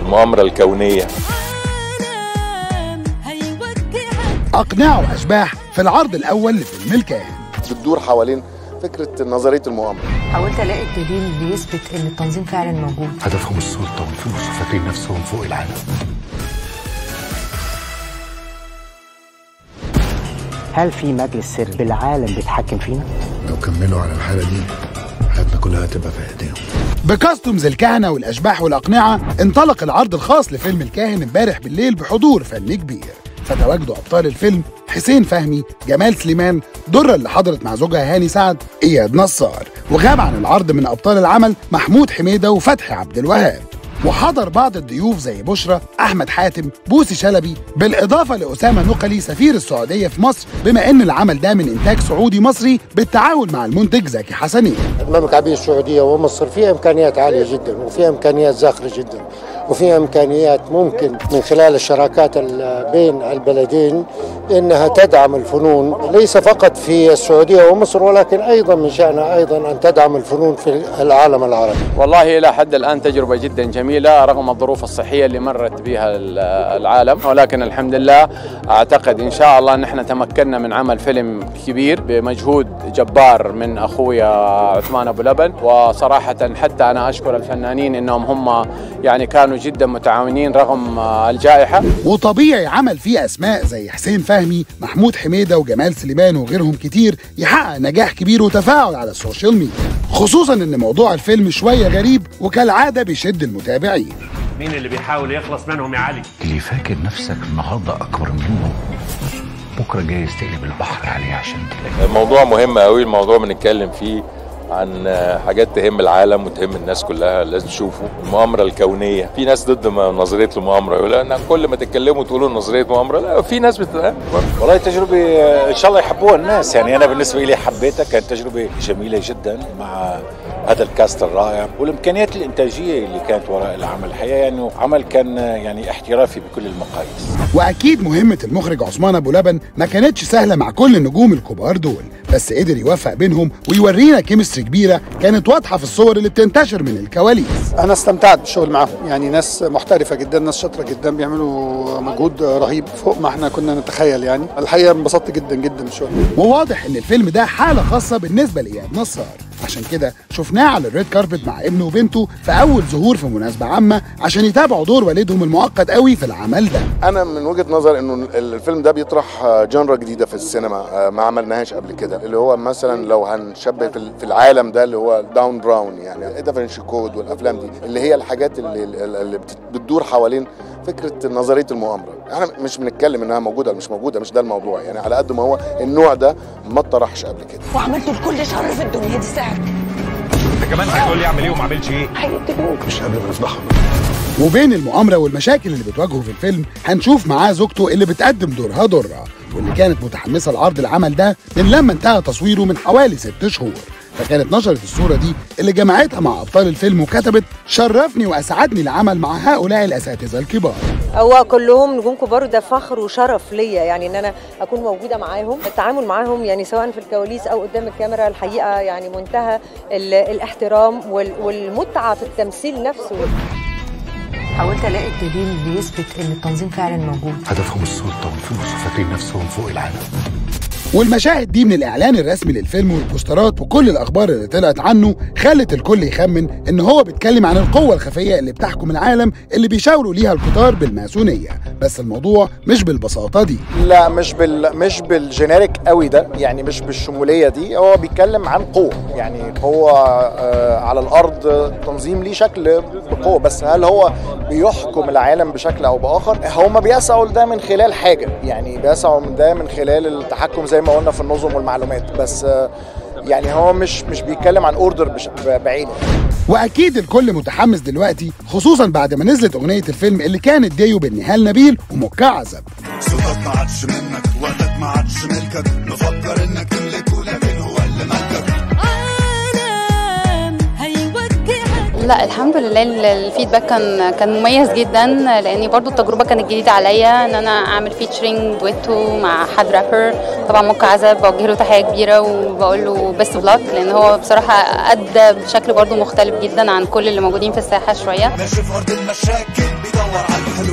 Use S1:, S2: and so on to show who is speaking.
S1: المؤامرة الكونية
S2: أقنعة وأشباح في العرض الأول لفيلم الكاهن
S3: بتدور حوالين فكره نظريه المؤامره
S4: حاولت الاقي الدليل بيثبت ان التنظيم فعلا موجود
S5: هدفهم السلطة والفلوس وفاكرين نفسهم فوق العالم
S6: هل في مجلس سر بالعالم بيتحكم فينا؟
S5: لو كملوا على الحالة دي حياتنا كلها هتبقى في ايديهم
S2: بكاستومز الكهنة والأشباح والأقنعة انطلق العرض الخاص لفيلم الكاهن امبارح بالليل بحضور فني كبير فتواجدوا أبطال الفيلم حسين فهمي جمال سليمان درة اللي حضرت مع زوجها هاني سعد إياد نصار وغاب عن العرض من أبطال العمل محمود حميدة وفتحي عبد الوهاب وحضر بعض الضيوف زي بشرى احمد حاتم بوسي شلبي بالاضافه لاسامه نقلي سفير السعوديه في مصر بما ان العمل ده من انتاج سعودي مصري بالتعاون مع المنتج زكي حسنين
S7: المملكة العربية السعودية ومصر فيها إمكانيات عالية جدا وفيها إمكانيات زاخرة جدا وفيها إمكانيات ممكن من خلال الشراكات ال- بين البلدين إنها تدعم الفنون ليس فقط في السعودية ومصر ولكن أيضا من شأنها أيضا أن تدعم الفنون في العالم العربي
S8: والله إلى حد الآن تجربة جدا جميلة رغم الظروف الصحية اللي مرت بها ال- العالم ولكن الحمد لله أعتقد إن شاء الله أن احنا تمكنا من عمل فيلم كبير بمجهود جبار من أخويا عثمان أبو لبن وصراحة حتى أنا أشكر الفنانين إنهم هم يعني كانوا جدا متعاونين رغم الجائحة
S2: وطبيعي عمل فيه اسماء زي حسين فهمي محمود حميده وجمال سليمان وغيرهم كتير يحقق نجاح كبير وتفاعل على السوشيال ميديا خصوصا ان موضوع الفيلم شويه غريب وكالعاده بيشد المتابعين
S9: مين اللي بيحاول يخلص منهم يا علي
S5: اللي فاكر نفسك النهارده اكبر منه بكره جايز تقلب البحر عليه عشان تلاقيه
S1: الموضوع مهم قوي الموضوع بنتكلم فيه عن حاجات تهم العالم وتهم الناس كلها لازم تشوفوا المؤامرة الكونية في ناس ضد م- نظرية المؤامرة يقول ان كل ما تتكلموا تقولوا نظرية مؤامرة لا في ناس بت...
S10: والله تجربة إن شاء الله يحبوها الناس يعني أنا بالنسبة لي حبيتها كانت تجربة جميلة جدا مع هذا الكاست الرائع والإمكانيات الإنتاجية اللي كانت وراء العمل الحقيقة يعني عمل كان يعني احترافي بكل المقاييس
S2: واكيد مهمه المخرج عثمان ابو لبن ما كانتش سهله مع كل النجوم الكبار دول بس قدر يوفق بينهم ويورينا كيمستري كبيره كانت واضحه في الصور اللي بتنتشر من الكواليس
S11: انا استمتعت بالشغل معاهم يعني ناس محترفه جدا ناس شاطره جدا بيعملوا مجهود رهيب فوق ما احنا كنا نتخيل يعني الحقيقه انبسطت جدا جدا بالشغل
S2: وواضح ان الفيلم ده حاله خاصه بالنسبه لاياد نصار عشان كده شفناه على الريد كاربت مع ابنه وبنته في اول ظهور في مناسبه عامه عشان يتابعوا دور والدهم المعقد قوي في العمل ده
S3: انا من وجهه نظر انه الفيلم ده بيطرح جنرا جديده في السينما ما عملناهاش قبل كده اللي هو مثلا لو هنشبه في في العالم ده اللي هو داون براون يعني دافنشي كود والافلام دي اللي هي الحاجات اللي, اللي بت- بتدور حوالين فكره نظريه المؤامره احنا مش بنتكلم انها موجوده ولا مش موجوده مش ده الموضوع يعني على قد ما هو النوع ده ما اتطرحش قبل كده
S4: وعملت لكل شر في الدنيا دي سعر
S9: انت كمان هتقول لي اعمل ايه وما اعملش ايه
S4: هيقتلوك
S5: مش قادر افضحهم
S2: وبين المؤامره والمشاكل اللي بتواجهه في الفيلم هنشوف معاه زوجته اللي بتقدم دورها دره واللي كانت متحمسه لعرض العمل ده من لما انتهى تصويره من حوالي ست شهور فكانت نشرت الصوره دي اللي جمعتها مع ابطال الفيلم وكتبت شرفني واسعدني العمل مع هؤلاء الاساتذه الكبار
S12: هو كلهم نجوم كبار وده فخر وشرف ليا يعني ان انا اكون موجوده معاهم التعامل معاهم يعني سواء في الكواليس او قدام الكاميرا الحقيقه يعني منتهى ال- الاحترام وال- والمتعه في التمثيل نفسه
S4: حاولت الاقي الدليل بيثبت ان التنظيم فعلا موجود
S5: هدفهم السلطة والفلوس وفاكرين نفسهم فوق العالم
S2: والمشاهد دي من الاعلان الرسمي للفيلم والبوسترات وكل الاخبار اللي طلعت عنه خلت الكل يخمن ان هو بيتكلم عن القوه الخفيه اللي بتحكم العالم اللي بيشاوروا ليها الكتار بالماسونيه بس الموضوع مش بالبساطه دي
S10: لا مش بال مش بالجينيريك قوي ده يعني مش بالشموليه دي هو بيتكلم عن قوه يعني قوه آه على الارض تنظيم ليه شكل بقوه بس هل هو بيحكم العالم بشكل او باخر هم بيسعوا لده من خلال حاجه يعني بيسعوا من ده من خلال التحكم زي ما قلنا في النظم والمعلومات بس آه يعني هو مش مش بيتكلم عن اوردر بعينه
S2: واكيد الكل متحمس دلوقتي خصوصا بعد ما نزلت اغنيه الفيلم اللي كانت ديو بين نهال نبيل ومكة عزب
S13: صوتك ما عادش منك وقتك ما عادش ملكك مفكر انك تملكه لكن هو اللي ملكك
S14: لا الحمد لله ال- الفيدباك كان كان مميز جدا لاني برضو التجربه كانت جديده عليا ان انا اعمل فيتشرنج دويتو مع حد رابر طبعا مكة عزب بوجه له تحيه كبيره وبقول له بيست اوف لك لان هو بصراحه ادى بشكل برضو مختلف جدا عن كل اللي موجودين في الساحه شويه
S13: ماشي في ارض المشاكل بيدور على الحلو